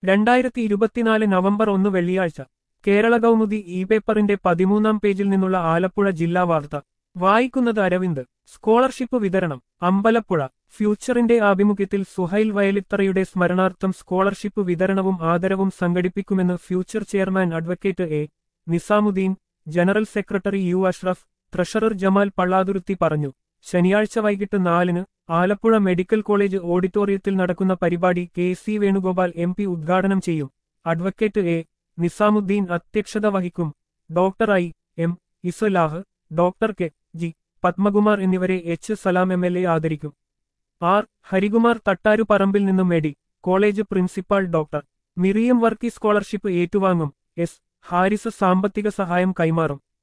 രണ്ടായിരത്തി ഇരുപത്തിനാല് നവംബർ ഒന്ന് വെള്ളിയാഴ്ച കേരള കൗമുദി ഇ പേപ്പറിന്റെ പതിമൂന്നാം പേജിൽ നിന്നുള്ള ആലപ്പുഴ ജില്ലാ വാർത്ത വായിക്കുന്നത് അരവിന്ദ് സ്കോളർഷിപ്പ് വിതരണം അമ്പലപ്പുഴ ഫ്യൂച്ചറിന്റെ ആഭിമുഖ്യത്തിൽ സുഹൈൽ വയലിത്തറയുടെ സ്മരണാർത്ഥം സ്കോളർഷിപ്പ് വിതരണവും ആദരവും സംഘടിപ്പിക്കുമെന്ന് future chairman advocate A Nizamuddin general secretary U Ashraf treasurer Jamal Pallathuruthy പറഞ്ഞു ശനിയാഴ്ച വൈകിട്ട് നാലിന് ആലപ്പുഴ മെഡിക്കൽ കോളേജ് ഓഡിറ്റോറിയത്തിൽ നടക്കുന്ന പരിപാടി K C Venugopal M P ഉദ്ഘാടനം ചെയ്യും അഡ്വക്കേറ്റ് എ നിസാമുദ്ദീൻ അധ്യക്ഷത വഹിക്കും doctor I M Islah doctor K G Padmakumar എന്നിവരെ H Salam M L A ആദരിക്കും ആർ ഹരികുമാർ തട്ടാരുപറമ്പിൽ നിന്നും medi college principal doctor Miriam Varkey scholarship ഏറ്റുവാങ്ങും എസ് ഹാരിസ് സാമ്പത്തിക സഹായം കൈമാറും